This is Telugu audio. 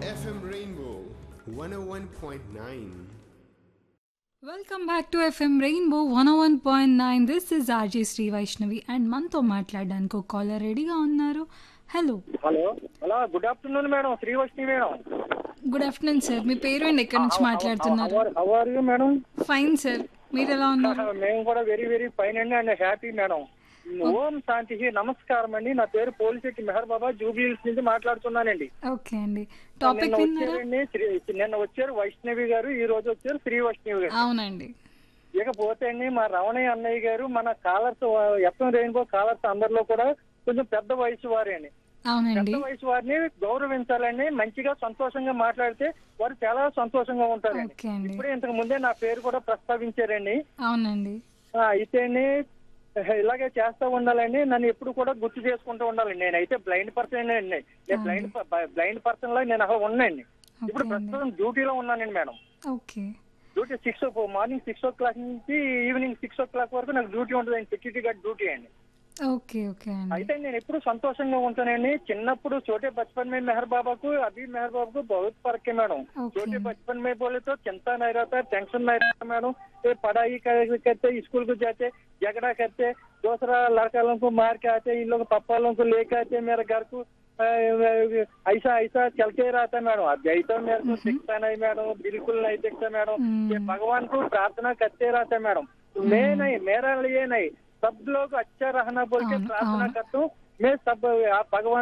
FM Rainbow 101.9. Welcome back to FM Rainbow one one point nine this is RJ Sri Vaishnavi and మనతో మాట్లాడడానికి ఒక కాలర్ రెడీగా ఉన్నారు hello hello hello good afternoon madam Srivaishnavi madam good afternoon sir మీ పేరు అండ్ ఎక్కడి నుంచి మాట్లాడుతున్నారు how are you madam fine sir మీరు ఎలా ఉన్నారు మేము కూడా వెరీ వెరీ ఫైన్ అండి and happy madam Om Shanti నమస్కారం అండి నా పేరు పోలిశెట్టి మెహర్ బాబా జూబ్లీహిల్స్ నుంచి మాట్లాడుతున్నానండి ఓకే అండి టాపిక్ నిన్న విన్నారా వచ్చారండి శ్రీ- నిన్న వచ్చారు వైష్ణవి గారు ఈ రోజు వచ్చారు శ్రీ వైష్ణవి గారు అవునండి ఇకపోతే అండి మా రమణయ్య అన్నయ్య గారు మన కాలర్స్ ఎఫ్ఎం రెయిన్బో కాలర్స్ అందరిలో కూడా కొంచెం పెద్ద వయసు వారే అండి అవునండి పెద్ద వయసు వారిని గౌరవించాలని మంచిగా సంతోషంగా మాట్లాడితే వారు చాలా సంతోషంగా ఉంటారండి ఓకే అండి ఇప్పుడే ఇంతకు ముందే నా పేరు కూడా ప్రస్తావించారండి అవునండి ఆ, అయితే అండి, ఇలాగే చేస్తా ఉండాలండి నన్ను ఎప్పుడు కూడా గుర్తు చేసుకుంటూ ఉండాలండి నేనైతే బ్లైండ్ పర్సన్ అండి నేను బ్లైండ్ బ్లైండ్ పర్సన్ లా నేను అలా ఉన్నాయండి ఇప్పుడు ఓకే అండి ప్రస్తుతం డ్యూటీలో ఉన్నానండి madam okay duty six morning six o'clock నుంచి ఈవినింగ్ సిక్స్ ఓ క్లాక్ వరకు నాకు డ్యూటీ ఉంటుందండి సెక్యూరిటీ గార్డ్ డ్యూటీ అండి ఓకే ఓకే అండి అయితే నేను ఎప్పుడు సంతోషంగా ఉంటానండి చిన్నప్పుడు छोटे बचपन में मेहर बाबा को अभी मेहर बाबा को बहुत फर्क है मैडम Okay. छोटे बचपन में बोले तो चिंता नहीं रहता टेंशन नहीं रहता मैडम ये पढ़ाई कर- करते स्कूल को जाते झगड़ा करते दूसरा लड़का लोगों को मार के आते इन लोग पापा लोगों को लेके आते मेरे घर को अ, ऐसा ऐसा चलते रहता मैडम अब यही तो मेरे को दिखता नहीं मैडम बिल्कुल नहीं दिखता मैडम हम्म। ये भगवान को प्रार्थना करते रहते मैडम मैं नहीं मेरा लिए नहीं सब लोग अच्छा रहना बोल के అవును, प्रार्थना అవును. करता हूँ मैं सब आप भगवान